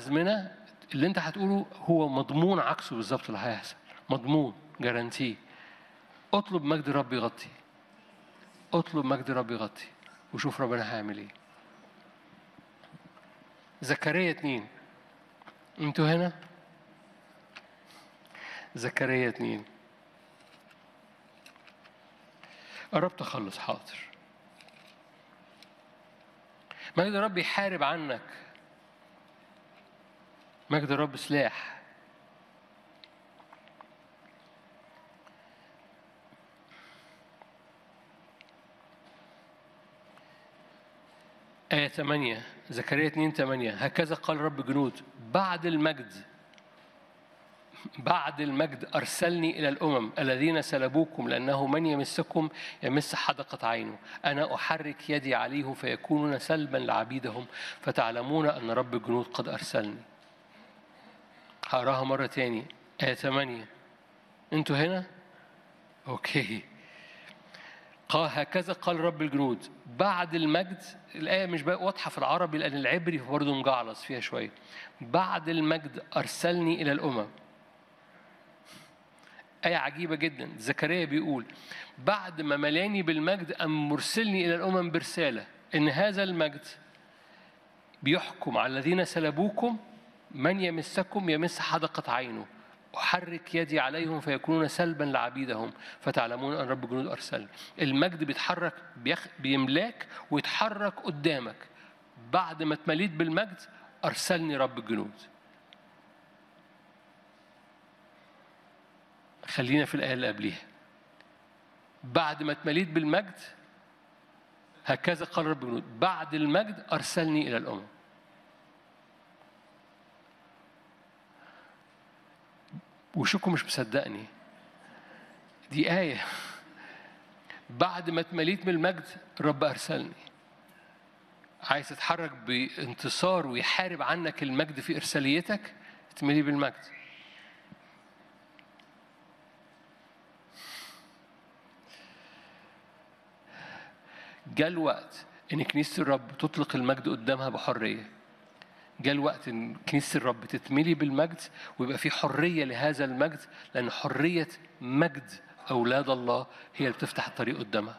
الازمنه اللي انت هتقوله هو مضمون عكسه بالظبط اللي هيحصل مضمون جارانتي اطلب مجد رب يغطي اطلب مجد رب يغطي وشوف ربنا هيعمل ايه زكريا اتنين انتوا هنا زكريا اتنين قربت اخلص حاضر مجد رب يحارب عنك مجد الرب سلاح آية 8 زكريا 2 8 هكذا قال رب جنود بعد المجد بعد المجد أرسلني إلى الأمم الذين سلبوكم لأنه من يمسكم يمس حدقة عينه أنا أحرك يدي عليهم فيكونون سلبا لعبيدهم فتعلمون أن رب الجنود قد أرسلني هقراها مرة تاني آية 8 أنتوا هنا؟ أوكي قال هكذا قال رب الجنود بعد المجد الآية مش بقى واضحة في العربي لأن العبري برضه مجعلص فيها شوية بعد المجد أرسلني إلى الأمم آية عجيبة جدا زكريا بيقول بعد ما ملاني بالمجد أم مرسلني إلى الأمم برسالة إن هذا المجد بيحكم على الذين سلبوكم من يمسكم يمس حدقة عينه أحرك يدي عليهم فيكونون سلبا لعبيدهم فتعلمون أن رب الجنود أرسلني المجد بيتحرك بيخ... بيملاك ويتحرك قدامك بعد ما اتمليت بالمجد أرسلني رب الجنود خلينا في الآية اللي قبليها بعد ما اتمليت بالمجد هكذا قال رب الجنود بعد المجد أرسلني إلى الأمم وشكم مش مصدقني دي آية بعد ما اتمليت من المجد الرب أرسلني عايز تتحرك بانتصار ويحارب عنك المجد في إرساليتك اتملي بالمجد جاء الوقت ان كنيسه الرب تطلق المجد قدامها بحريه جاء الوقت ان كنيسه الرب تتملي بالمجد ويبقى في حريه لهذا المجد لان حريه مجد اولاد الله هي اللي بتفتح الطريق قدامها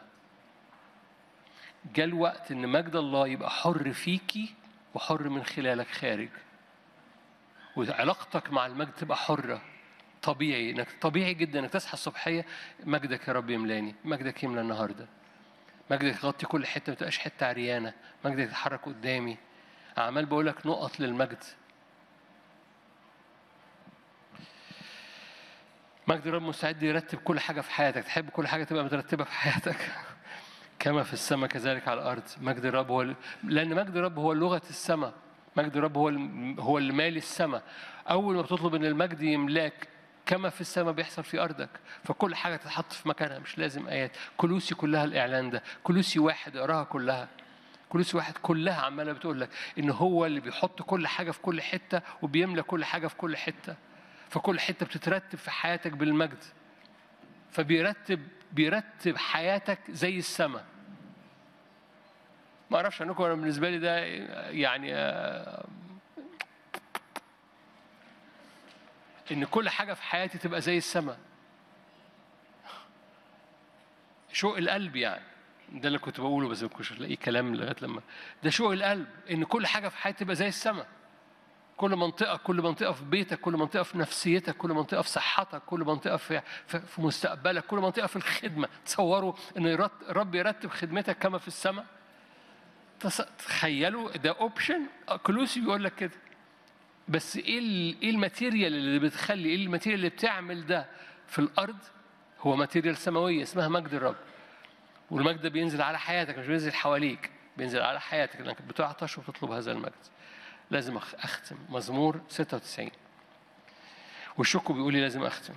جاء الوقت ان مجد الله يبقى حر فيكي وحر من خلالك خارج وعلاقتك مع المجد تبقى حره طبيعي انك طبيعي جدا انك تصحى الصبحيه مجدك يا رب يملاني مجدك يملى النهارده مجدك يغطي كل حته ما تبقاش حته عريانه مجدك يتحرك قدامي عمال بقول لك نقط للمجد مجد الرب مستعد يرتب كل حاجه في حياتك تحب كل حاجه تبقى مترتبه في حياتك كما في السماء كذلك على الارض مجد الرب هو ال... لان مجد الرب هو لغه السماء مجد الرب هو ال... هو اللي مالي السماء اول ما بتطلب ان المجد يملاك كما في السماء بيحصل في أرضك فكل حاجة تتحط في مكانها مش لازم آيات كلوسي كلها الإعلان ده كلوسي واحد اقراها كلها كلوسي واحد كلها عمالة بتقول لك إن هو اللي بيحط كل حاجة في كل حتة وبيملى كل حاجة في كل حتة فكل حتة بتترتب في حياتك بالمجد فبيرتب بيرتب حياتك زي السماء ما اعرفش عنكم انا بالنسبه لي ده يعني ان كل حاجه في حياتي تبقى زي السماء شوق القلب يعني ده اللي كنت بقوله بس ما كنتش هتلاقيه كلام لغايه لما ده شوق القلب ان كل حاجه في حياتي تبقى زي السماء كل منطقة كل منطقة في بيتك كل منطقة في نفسيتك كل منطقة في صحتك كل منطقة في في, في مستقبلك كل منطقة في الخدمة تصوروا ان الرب يرتب خدمتك كما في السماء تخيلوا ده اوبشن كلوسي بيقول لك كده بس ايه ايه الماتيريال اللي بتخلي ايه الماتيريال اللي بتعمل ده في الارض هو ماتيريال سماويه اسمها مجد الرب والمجد ده بينزل على حياتك مش بينزل حواليك بينزل على حياتك لانك بتعطش وتطلب هذا المجد لازم اختم مزمور 96 والشكو بيقول لي لازم اختم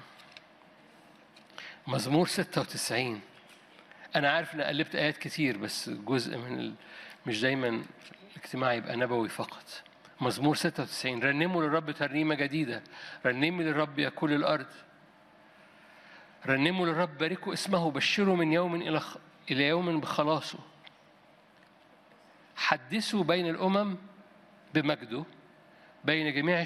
مزمور 96 انا عارف ان قلبت ايات كتير بس جزء من ال... مش دايما الاجتماع يبقى نبوي فقط مزمور 96 رنموا للرب ترنيمة جديدة رنموا للرب يا كل الأرض رنموا للرب باركوا اسمه بشروا من يوم إلى خ... إلى يوم بخلاصه حدثوا بين الأمم بمجده بين جميع